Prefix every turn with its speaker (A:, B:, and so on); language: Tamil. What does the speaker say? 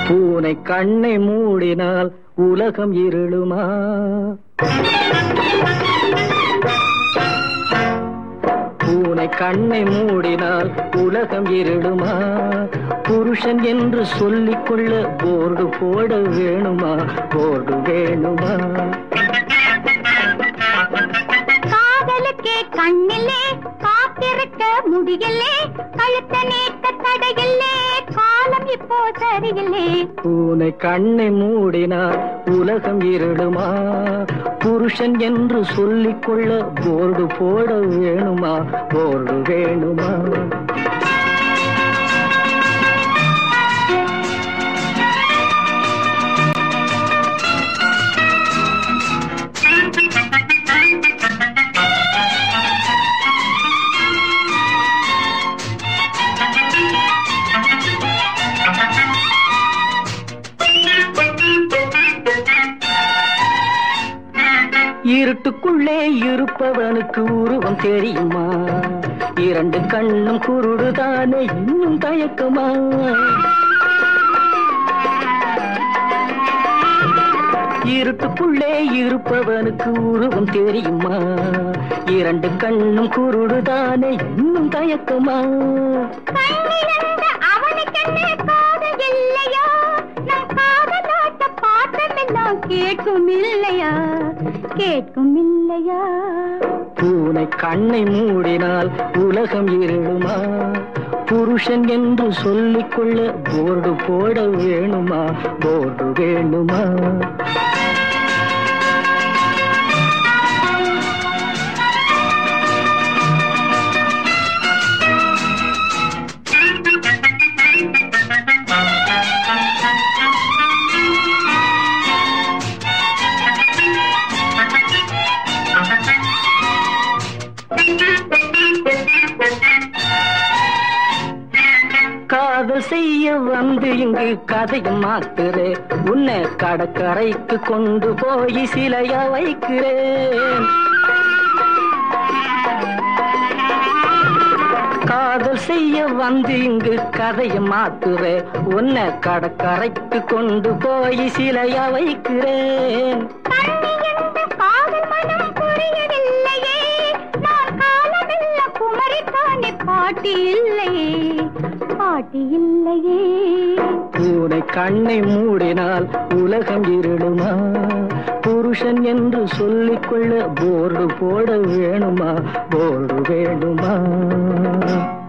A: பூனை கண்ணை மூடினால் உலகம் இருளுமா பூனை கண்ணை மூடினால் உலகம் இருளுமா புருஷன் என்று சொல்லிக் கொள்ள போர்டு போட வேணுமா போர்டு வேணுமா
B: காதலுக்கே கண்ணிலே காத்திருக்க முடியலே கழுத்த நீக்க தடையில்லே காலம் இப்போ சரியில்லே
A: பூனை கண்ணை மூடினால் உலகம் இருளுமா புருஷன் என்று சொல்லிக் கொள்ள போர்டு போட வேணுமா போர்டு வேணுமா இருட்டுக்குள்ளே இருப்பவனுக்கு உருவம் தெரியுமா இரண்டு கண்ணும் குருடுதானே இன்னும் தயக்கமா இருட்டுக்குள்ளே இருப்பவனுக்கு உருவம் தெரியுமா இரண்டு கண்ணும் குருடுதானே இன்னும் தயக்கமா
B: கண்ணிழந்த அவனுக்கென்ன காதல் இல்லையா நம் காதலாட்ட பாட்டமெல்லாம் கேட்கும் இல்லையா கேட்கும் இல்லையா
A: பூனை கண்ணை மூடினால் உலகம் இருளுமா புருஷன் என்று சொல்லிக் கொள்ள போர்டு போட வேணுமா போர்டு வேணுமா காதல் செய்ய வந்து இங்கு கதையும் மாத்துறே உன்னை கடற்கரைக்கு கொண்டு போய் சிலையா வைக்கிறேன் காதல் செய்ய வந்து இங்கு கதையை மாத்துறே உன்னை கடற்கரைக்கு கொண்டு போய் சிலையா வைக்கிறேன்
B: கண்ணி என்ற காதல் மனம் புரியவில்லையே நான் காலமெல்ல குமரித்தானே பாட்டி இல்லையே பாட்டி இல்லையே
A: பூனை கண்ணை மூடினால் உலகம் இருளுமா புருஷன் என்று சொல்லிக் கொள்ள போர்டு போட வேணுமா போர்டு வேணுமா